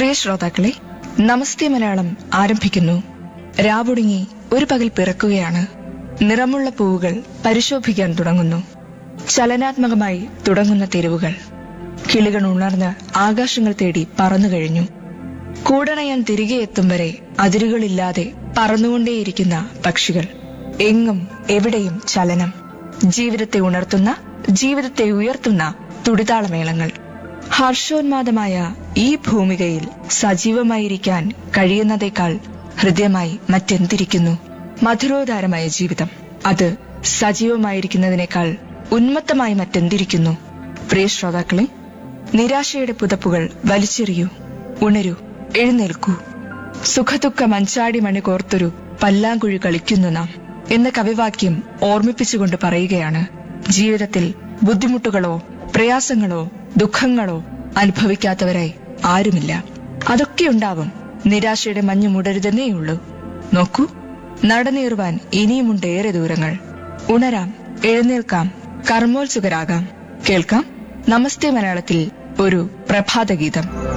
പ്രിയ ശ്രോതാക്കളെ നമസ്തേ മലയാളം ആരംഭിക്കുന്നു രാവുടുങ്ങി ഒരു പകൽ പിറക്കുകയാണ് നിറമുള്ള പൂവുകൾ പരിശോഭിക്കാൻ തുടങ്ങുന്നു ചലനാത്മകമായി തുടങ്ങുന്ന തെരുവുകൾ കിളികൾ ഉണർന്ന് ആകാശങ്ങൾ തേടി പറന്നു കഴിഞ്ഞു കൂടണയാൻ തിരികെ എത്തും വരെ അതിരുകളില്ലാതെ പറന്നുകൊണ്ടേയിരിക്കുന്ന പക്ഷികൾ എങ്ങും എവിടെയും ചലനം ജീവിതത്തെ ഉണർത്തുന്ന ജീവിതത്തെ ഉയർത്തുന്ന തുടിതാളമേളങ്ങൾ ഹർഷോന്മാദമായ ഈ ഭൂമികയിൽ സജീവമായിരിക്കാൻ കഴിയുന്നതേക്കാൾ ഹൃദയമായി മറ്റെന്തിരിക്കുന്നു മധുരോധാരമായ ജീവിതം അത് സജീവമായിരിക്കുന്നതിനേക്കാൾ ഉന്മത്തമായി മറ്റെന്തിരിക്കുന്നു പ്രിയ ശ്രോതാക്കളെ നിരാശയുടെ പുതപ്പുകൾ വലിച്ചെറിയൂ ഉണരൂ എഴുന്നേൽക്കൂ സുഖദുഃഖ മഞ്ചാടി മണി കോർത്തൊരു പല്ലാങ്കുഴി കളിക്കുന്നു നാം എന്ന കവിവാക്യം ഓർമ്മിപ്പിച്ചുകൊണ്ട് പറയുകയാണ് ജീവിതത്തിൽ ബുദ്ധിമുട്ടുകളോ പ്രയാസങ്ങളോ ദുഃഖങ്ങളോ അനുഭവിക്കാത്തവരായി ആരുമില്ല അതൊക്കെയുണ്ടാവും നിരാശയുടെ മഞ്ഞു മുടരുതെന്നേയുള്ളൂ നോക്കൂ നടനേറുവാൻ ഇനിയുമുണ്ട് ഏറെ ദൂരങ്ങൾ ഉണരാം എഴുന്നേൽക്കാം കർമ്മോത്സുകരാകാം കേൾക്കാം നമസ്തേ മലയാളത്തിൽ ഒരു പ്രഭാതഗീതം